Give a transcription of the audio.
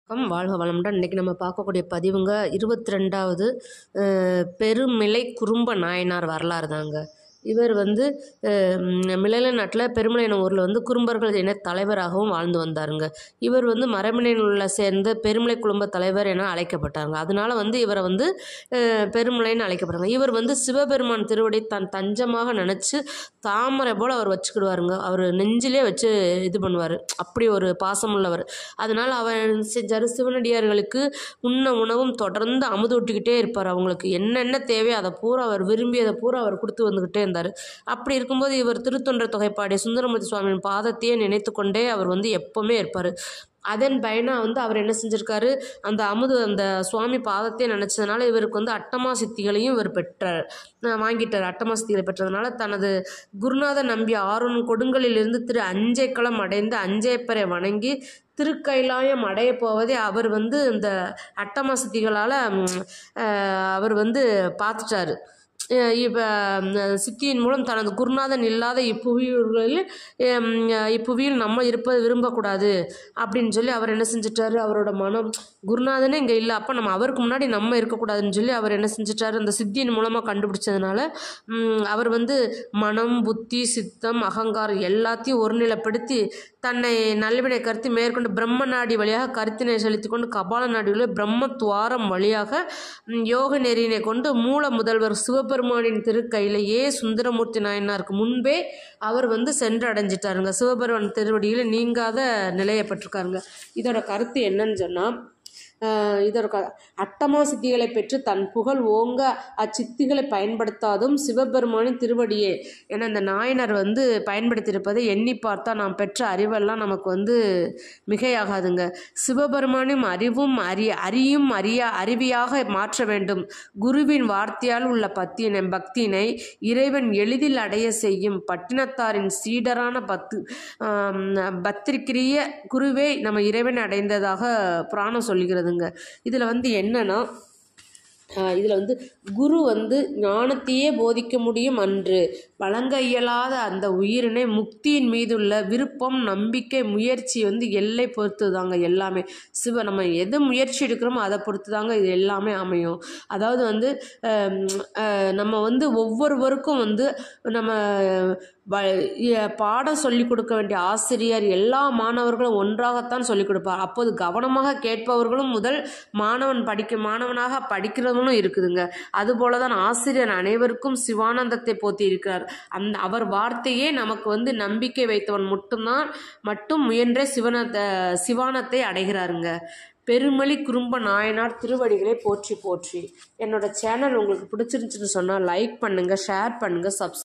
வணக்கம் வாழ்க வளமுடன் இன்றைக்கி நம்ம பார்க்கக்கூடிய பதிவுங்க இருபத்தி ரெண்டாவது பெருமிலை குறும்ப நாயனார் வரலாறு தாங்க இவர் வந்து அஹ், மிளலை நாட்டில் பெருமலை எனும் ஊரில் வந்து குறும்பர்கள் இன தலைவராகவும் வாழ்ந்து வந்தாருங்க இவர் வந்து மரபினையில் உள்ள சேர்ந்த பெருமலை குடும்ப தலைவர் என அழைக்கப்பட்டாங்க அதனால வந்து இவரை வந்து அஹ், பெருமலைன்னு அழைக்கப்படுறாங்க இவர் வந்து சிவபெருமான் திருவடி தன் தஞ்சமாக நினச்சி தாமரை போல் அவர் வச்சுக்கிடுவாருங்க அவர் நெஞ்சிலே வச்சு இது பண்ணுவார் அப்படி ஒரு பாசமுள்ளவர் அதனால் அவர் செஞ்சார் சிவனடியார்களுக்கு உண்ண உணவும் தொடர்ந்து அமுதூட்டிக்கிட்டே இருப்பார் அவங்களுக்கு என்னென்ன தேவையோ அதை பூரா அவர் விரும்பியதை பூரா அவர் கொடுத்து வந்துக்கிட்டே இருந்தார் அப்படி இருக்கும்போது இவர் திருத்தொன்ற தொகைப்பாடிய சுந்தரமூர்த்தி சுவாமியின் பாதத்தையே நினைத்து கொண்டே அவர் வந்து எப்போவுமே இருப்பார் அதன் பயனாக வந்து அவர் என்ன செஞ்சிருக்காரு அந்த அமுது அந்த சுவாமி பாதத்தையே நினச்சதுனால இவருக்கு வந்து அட்டமா சித்திகளையும் இவர் பெற்றார் அஹ் வாங்கிட்டார் அட்டமா சித்திகளை பெற்றதுனால தனது குருநாத நம்பி ஆறுன் கொடுங்கலிலிருந்து திரு அஞ்சைக்களம் அடைந்து அஞ்சையப்பரை வணங்கி திருக்கைலாயம் அடைய போவதே அவர் வந்து இந்த அட்டமா சித்திகளால் அவர் வந்து பார்த்துட்டாரு அஹ் இப்ப ம், சித்தியின் மூலம் தனது குருநாதன் இல்லாத இப்புவியூர்களில் ஹம், இப்புவியில் நம்ம இருப்பது விரும்பக்கூடாது அப்படின்னு சொல்லி அவர் என்ன செஞ்சிட்டாரு அவரோட மனம் குருநாதனே இங்கே இல்லை அப்போ நம்ம அவருக்கு முன்னாடி நம்ம இருக்கக்கூடாதுன்னு சொல்லி அவர் என்ன செஞ்சிட்டாரு அந்த சித்தியின் மூலமாக கண்டுபிடிச்சதுனால ம், அவர் வந்து மனம் புத்தி சித்தம் அகங்காரம் எல்லாத்தையும் ஒருநிலைப்படுத்தி தன்னை நல்வினை கருத்தி மேற்கொண்டு பிரம்ம நாடி வழியாக கருத்தினை செலுத்தி கொண்டு கபால நாடியுள்ள பிரம்ம துவாரம் வழியாக ம், யோக நெறியினை கொண்டு மூல முதல்வர் சிவபெருமானின் திருக்கையிலேயே சுந்தரமூர்த்தி நாயனாருக்கு முன்பே அவர் வந்து சென்று அடைஞ்சிட்டாருங்க சிவபெருமான் திருவடியில் நீங்காத நிலையை பெற்றிருக்காருங்க இதோட கருத்து என்னன்னு சொன்னால் ஆஹ் இதோட க அட்டமா சித்திகளை பெற்று தன் புகழ் ஓங்க அச்சித்திகளை பயன்படுத்தாதும் சிவபெருமானின் திருவடியே என இந்த நாயனர் வந்து பயன்படுத்தியிருப்பதை எண்ணி பார்த்தா நாம் பெற்ற அறிவெல்லாம் நமக்கு வந்து மிகையாகாதுங்க சிவபெருமானின் அறிவும் அறி அறியும் அறியா அறிவியாக மாற்ற வேண்டும் குருவின் வார்த்தையால் உள்ள பத்தியினை பக்தியினை இறைவன் எளிதில் அடைய செய்யும் பட்டினத்தாரின் சீடரான பத்து ஆம், பத்திரிக்கிரிய குருவே நம்ம இறைவன் அடைந்ததாக புராணம் சொல்லுகிறதுங்க இதில் வந்து என்னன்னா இதில் வந்து குரு வந்து ஞானத்தையே போதிக்க முடியும் அன்று வழங்க இயலாத அந்த உயிரினை முக்தியின் மீதுள்ள விருப்பம் நம்பிக்கை முயற்சி வந்து எல்லை பொறுத்து தாங்க எல்லாமே சிவ நம்ம எது முயற்சி எடுக்கிறோமோ அதை பொறுத்து தாங்க இது எல்லாமே அமையும் அதாவது வந்து ஹம், அஹ், நம்ம வந்து ஒவ்வொருவருக்கும் வந்து நம்ம வ- எ- பாடம் சொல்லிக் கொடுக்க வேண்டிய ஆசிரியர் எல்லா மாணவர்களும் ஒன்றாகத்தான் சொல்லிக் கொடுப்பார் அப்போது கவனமாக கேட்பவர்களும் முதல் மாணவன் படிக்க மாணவனாக படிக்கிறவங்களும் இருக்குதுங்க அதுபோல தான் ஆசிரியர் அனைவருக்கும் சிவானந்தத்தை போத்தி இருக்கிறார் அந்த அவர் வார்த்தையே நமக்கு வந்து நம்பிக்கை வைத்தவன் மட்டும்தான் மட்டும் முயன்ற சிவனத்தை சிவானத்தை அடைகிறாருங்க பெருமளி குறும்ப நாயனார் திருவடிகளை போற்றி போற்றி என்னோட சேனல் உங்களுக்கு பிடிச்சிருந்துச்சுன்னு சொன்னால் லைக் பண்ணுங்கள் ஷேர் பண்ணுங்கள் சப்ஸ்